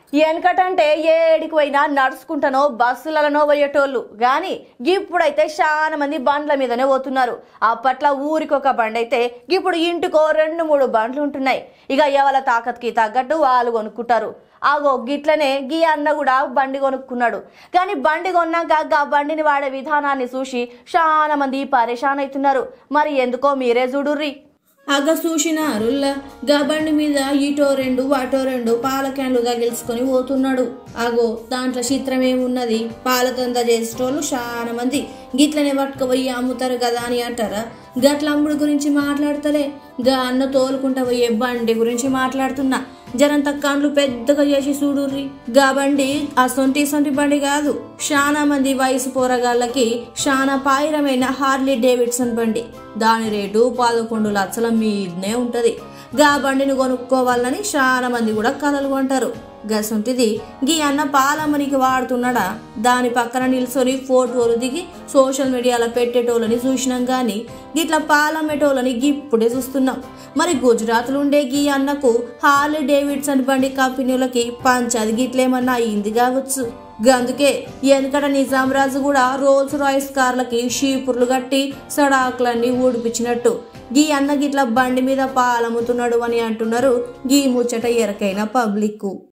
వెనకటంటే ఏడికి పోయినా నడుచుకుంటానో బస్సులనో పోయేటోళ్ళు గాని ఇప్పుడైతే చాలా మంది బండ్ల మీదనే పోతున్నారు అప్పట్లో ఊరికొక బండి అయితే ఇప్పుడు ఇంటికో రెండు మూడు బండ్లు ఉంటున్నాయి ఇక ఎవల తాకత్కి తగ్గట్టు వాళ్ళు కొనుక్కుంటారు ఆగో గిట్లనే గీ అన్న కూడా బండి కొనుక్కున్నాడు కానీ బండి కొన్నాక గా బండిని వాడే విధానాన్ని చూసి చాలా మంది పరేషాన్ అవుతున్నారు మరి ఎందుకో మీరే చూడుర్రి అగ చూసిన అరుల్ల గబండి మీద ఇటో రెండు అటో రెండు పాల క్యాన్లుగా గెలుచుకొని పోతున్నాడు అగో దాంట్లో చిత్రం ఏమున్నది పాల దంద చేసేటోళ్ళు చాలా మంది గిట్లనే పట్టుకుపోయి అమ్ముతారు కదా అని అంటారా గట్ల అమ్ముడు గురించి మాట్లాడతలే గా అన్న తోలుకుంటా పోయే బండి గురించి మాట్లాడుతున్నా జనంత కండ్లు పెద్దగా చేసి చూడుర్రి గా బండి ఆ సొంటి సొంటి బండి కాదు చాలా మంది వయసు పోరగాళ్ళకి చాలా పాయిరమైన హార్లీ డేవిడ్సన్ బండి దాని రేటు పదకొండు లక్షల మీదనే ఉంటది గా బండిని కొనుక్కోవాలని చాలా మంది కూడా కలలు కొంటారు గసొంటిది గీ అన్న పాలమ్మనికి వాడుతున్నాడా దాని పక్కన నిల్చొని ఫోటోలు దిగి సోషల్ మీడియాలో పెట్టేటోళ్ళని చూసినాం గాని గిట్ల పాలమ్మేటోళ్ళని ఇప్పుడే చూస్తున్నాం మరి గుజరాత్లో ఉండే గీ అన్నకు హార్లీ డేవిడ్సన్ బండి కంపెనీలకి పంచాది గిట్లేమన్నా అయింది కావచ్చు అందుకే వెనకట నిజాం రాజు కూడా రోల్స్ రాయిస్ కార్లకి షీపుర్లు కట్టి సడాకులన్నీ ఊడిపించినట్టు గీ అన్న గిట్ల బండి మీద పాలమ్ముతున్నాడు అని అంటున్నారు గీ ముచ్చట ఎరకైన పబ్లిక్